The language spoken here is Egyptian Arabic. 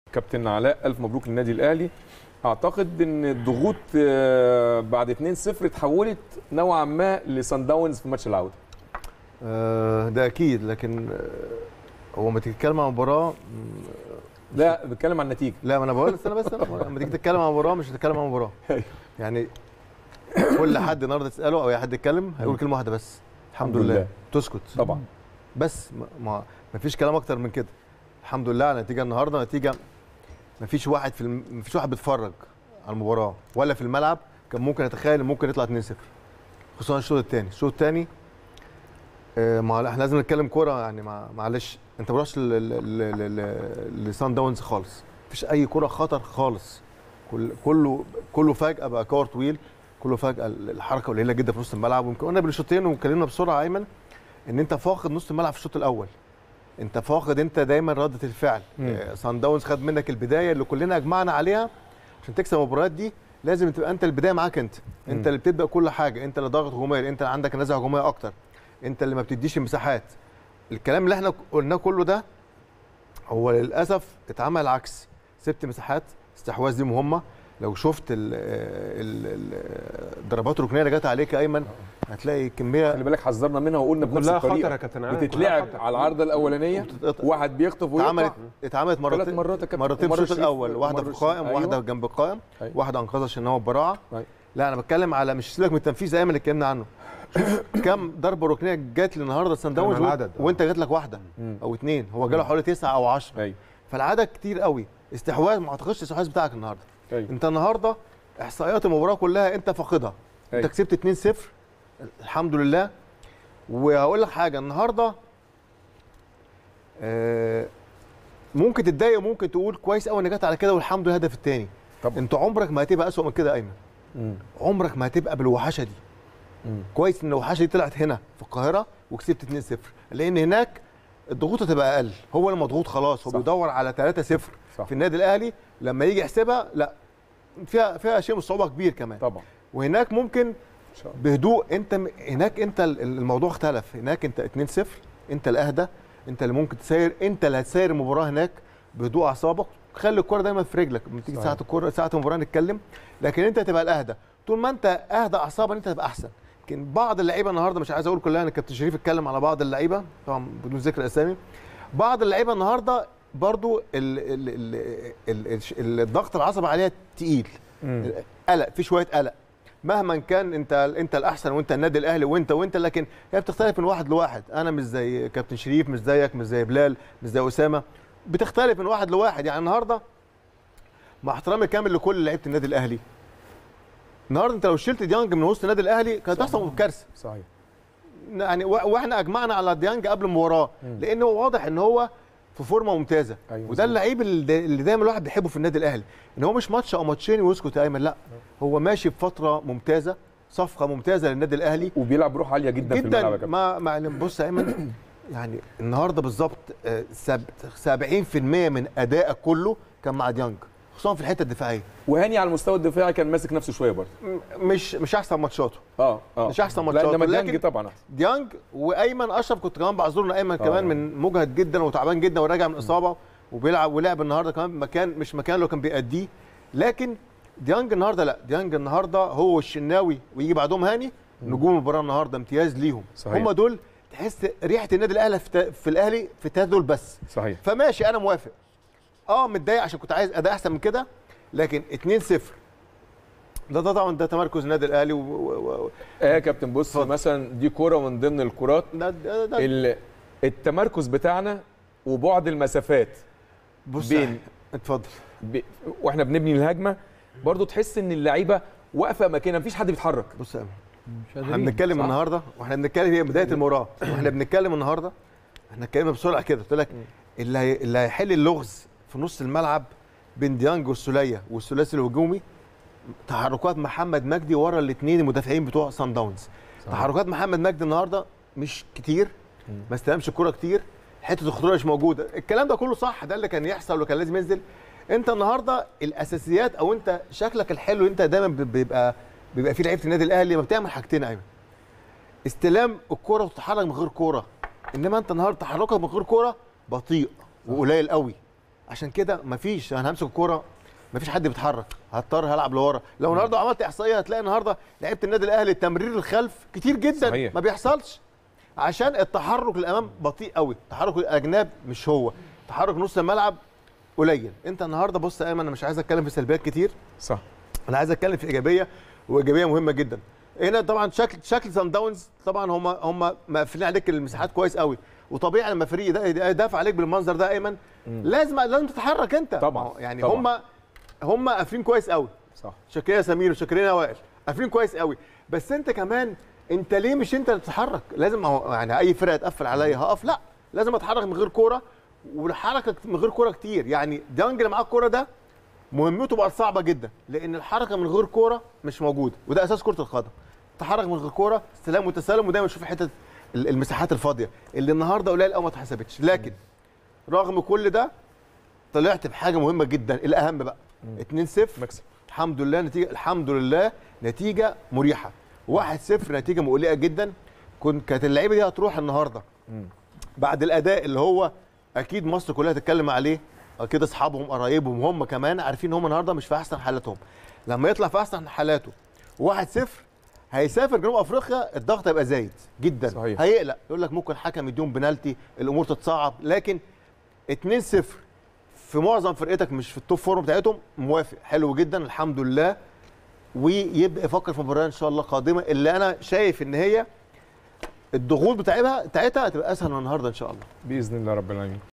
كابتن علاء الف مبروك للنادي الاهلي اعتقد ان الضغوط آه، بعد 2-0 اتحولت نوعا ما لسان داونز في ماتش العوده آه، ده اكيد لكن آه، هو لما تيجي تتكلم عن مباراه مم، لا بتكلم عن النتيجه لا ما انا بقول استنى بس أنا- لما تيجي تتكلم عن مباراه مش هتتكلم عن مباراه أيوة. يعني كل حد النهارده تساله او اي حد يتكلم هيقول كلمه واحده بس الحمد الحمد لله لله. تسكت طبعا بس ما, ما ما فيش كلام اكتر من كده الحمد لله على النتيجه النهارده نتيجه ما فيش واحد في الم... ما فيش واحد بيتفرج على المباراه ولا في الملعب كان ممكن يتخيل إن ممكن يطلع 2-0 خصوصا الشوط الثاني الشوط الثاني آه مع... احنا لازم نتكلم كوره يعني مع... معلش انت ما رحتش لسان داونز خالص مفيش اي كوره خطر خالص كل... كله كله فجاه بقى كور طويل كله فجاه الحركه قليله جدا في نص الملعب ويمكن قلنا بين الشوطين واتكلمنا بسرعه ايمن ان انت فاقد نص الملعب في الشوط الاول انت فاقد انت دايما رده الفعل مم. آه، سان داونز خد منك البدايه اللي كلنا اجمعنا عليها عشان تكسب المباريات دي لازم تبقى انت البدايه معاك انت انت مم. اللي بتبدا كل حاجه انت اللي ضاغط هجوميا انت اللي عندك نزعه هجوميه اكتر انت اللي ما بتديش المساحات الكلام اللي احنا قلناه كله ده هو للاسف اتعمل عكس سبت مساحات استحواذ دي مهمه لو شفت ال- ال- ال- الضربات الركنيه اللي جت عليك يا ايمن هتلاقي كميه خلي بالك حذرنا منها وقلنا بنفس كلها خطر يا الطريقه كابتن علاء بتتلعب كلها خطر. على العارضه الاولانيه بتتقطع. واحد بيخطف اتعملت ويقطع اتعملت ثلاث مرتين مرات يا كابتن مرتين في ومرة الشوط شريف الاول واحده في ومرة القائم شريف. وواحده أيوة. جنب القائم أيوة. واحده انقذها ان هو براعه أيوة. لا انا بتكلم على مش سيبك من التنفيذ ايمن اللي اتكلمنا عنه شوف كم ضربه ركنيه جات لي النهارده سان داونز على العدد. وانت جات لك واحده مم. او اثنين هو جاله حوالي تسعه او 10 ايوه فالعدد كتير قوي استحواذ ما اعتقدش الاستحواذ بتاعك النهارده ايوه انت النهارده احصائيات المباراه كلها انت فاقدها انت أيوة. كسبت 2-0 الحمد لله وهقول لك حاجه النهارده آه، ممكن تتضايق وممكن تقول كويس قوي ان جت على كده والحمد لله الهدف الثاني طبعا انت عمرك ما هتبقى اسوء من كده يا ايمن مم. عمرك ما هتبقى بالوحشه دي مم. كويس ان الوحشه دي طلعت هنا في القاهره وكسبت 2-0 لان هناك الضغوط هتبقى اقل هو اللي مضغوط خلاص هو صح. بيدور على 3-0 صح. في النادي الاهلي لما يجي يحسبها لا فيها فيها شيء من الصعوبه كبير كمان طبعا وهناك ممكن ان شاء الله بهدوء انت م- هناك انت ال- الموضوع اختلف هناك انت 2-0 انت الاهدى انت اللي ممكن تسير انت اللي هتسير المباراه هناك بهدوء اعصابك خلي الكره دايما في رجلك لما تيجي صحيح. ساعه الكره ساعه المباراه نتكلم لكن انت تبقى الاهدى طول ما انت اهدى اعصابا انت تبقى احسن يمكن بعض اللعيبه النهارده مش عايز اقول كلها انا كابتن شريف اتكلم على بعض اللعيبه طبعا بدون ذكر اسامي بعض اللعيبه النهارده برضو ال ال ال ال ال الضغط العصبي عليها تقيل مم. قلق في شويه قلق مهما كان انت انت الاحسن وانت النادي الاهلي وانت وانت لكن هي بتختلف من واحد لواحد انا مش زي كابتن شريف مش زيك مش زي بلال مش زي اسامه بتختلف من واحد لواحد يعني النهارده مع احترامي الكامل لكل لعيبه النادي الاهلي النهارده انت لو شلت ديانج من وسط النادي الاهلي كانت هتحصل كارثه صحيح يعني وا- واحنا اجمعنا على ديانج قبل المباراه مم. لان هو واضح ان هو في فورمه ممتازه أيوة وده مظبوط. اللعيب اللي اللي دايما الواحد بيحبه في النادي الاهلي ان هو مش ماتش او ماتشين ويسكت يا ايمن لا هو ماشي بفتره ممتازه صفقه ممتازه للنادي الاهلي وبيلعب بروح عاليه جدا, في الملعب جدا يا كابتن ما ما بص يا ايمن يعني النهارده بالظبط آه، سب- 70% من ادائك كله كان مع ديانج خصوصا في الحته الدفاعيه وهاني على المستوى الدفاعي كان ماسك نفسه شويه برضه م- مش مش احسن ماتشاته اه اه مش أحسن لا ماتشات، انما ديانج لكن- طبعا احسن ديانج وايمن اشرف كنت كمان بعذره ان ايمن كمان آه. من مجهد جدا وتعبان جدا وراجع من اصابه وبيلعب ولعب النهارده كمان مكان مش مكان اللي هو كان بيأديه لكن ديانج النهارده لا ديانج النهارده هو والشناوي ويجي بعدهم هاني نجوم المباراه النهارده امتياز ليهم صحيح. هم دول تحس ريحه النادي الاهلي في, تا- في الاهلي في التلاته دول بس صحيح فماشي انا موافق اه متضايق عشان كنت عايز اداء احسن من كده لكن 2-0 ده ده طبعا ده تمركز النادي الاهلي و... و... و... ايه يا كابتن بص اتفضل. مثلا دي كوره من ضمن الكرات ده ده, ده ال- التمركز بتاعنا وبعد المسافات بص بين- اتفضل ب... واحنا بنبني الهجمه برضو تحس ان اللعيبه واقفه مكانها مفيش حد بيتحرك بص يا أمين. مش احنا قادرين. بنتكلم صح. النهارده واحنا بنتكلم هي بدايه المباراه واحنا بنتكلم النهارده احنا اتكلمنا بسرعه كده قلت لك اللي هي- اللي هيحل اللغز في نص الملعب بين ديانج والسوليه والثلاثي الهجومي تحركات محمد مجدي ورا الاثنين المدافعين بتوع سان داونز تحركات محمد مجدي النهارده مش كتير ما استلمش الكوره كتير حته الخطوره مش موجوده الكلام ده كله صح ده اللي كان يحصل وكان لازم ينزل انت النهارده الاساسيات او انت شكلك الحلو انت دايما بيبقى بيبقى في لعيبه النادي الاهلي لما بتعمل حاجتين ايمن استلام الكوره وتتحرك من غير كوره انما انت النهارده تحركك من غير كوره بطيء وقليل قوي عشان كده مفيش انا همسك الكوره مفيش حد بيتحرك هضطر هلعب لورا لو النهارده عملت احصائيه هتلاقي النهارده لعيبه النادي الاهلي التمرير الخلف كتير جدا صحيح. ما بيحصلش عشان التحرك الامام بطيء قوي تحرك الاجناب مش هو تحرك نص الملعب قليل انت النهارده بص يا ايمن انا مش عايز اتكلم في سلبيات كتير صح انا عايز اتكلم في ايجابيه وايجابيه مهمه جدا هنا طبعا شكل شكل سان داونز طبعا هم هم مقفلين عليك المساحات كويس قوي وطبيعي لما فريق ده يدافع عليك بالمنظر ده ايمن لازم لازم تتحرك انت طبعا. يعني طبعا. هم هم قافلين كويس قوي صح شاكرين يا سمير وشاكرين يا وائل قافلين كويس قوي بس انت كمان انت ليه مش انت اللي تتحرك لازم هو يعني اي فرقه تقفل عليا هقف لا لازم اتحرك من غير كوره والحركه من غير كوره كتير يعني ديانج اللي معاه الكوره ده مهمته بقت صعبه جدا لان الحركه من غير كوره مش موجوده وده اساس كره القدم تحرك من غير كوره استلام وتسلم ودايما تشوف حته ال- المساحات الفاضيه اللي النهارده قليل قوي ما اتحسبتش لكن رغم كل ده طلعت بحاجه مهمه جدا الاهم بقى 2-0 مكسب الحمد لله نتيجه الحمد لله نتيجه مريحه 1-0 نتيجه مقلقه جدا كنت كانت اللعيبه دي هتروح النهارده بعد الاداء اللي هو اكيد مصر كلها تتكلم عليه اكيد اصحابهم قرايبهم هم كمان عارفين ان هم النهارده مش في احسن حالاتهم لما يطلع في احسن حالاته 1-0 هيسافر جنوب افريقيا الضغط هيبقى زايد جدا صحيح. هيقلق يقول لك ممكن الحكم يديهم بنالتي الامور تتصعب لكن 2-0 في معظم فرقتك مش في التوب فورم بتاعتهم موافق حلو جدا الحمد لله ويبدا يفكر في مباراه ان شاء الله قادمه اللي انا شايف ان هي الضغوط بتاعتها بتاعتها هتبقى اسهل من النهارده ان شاء الله باذن الله رب العالمين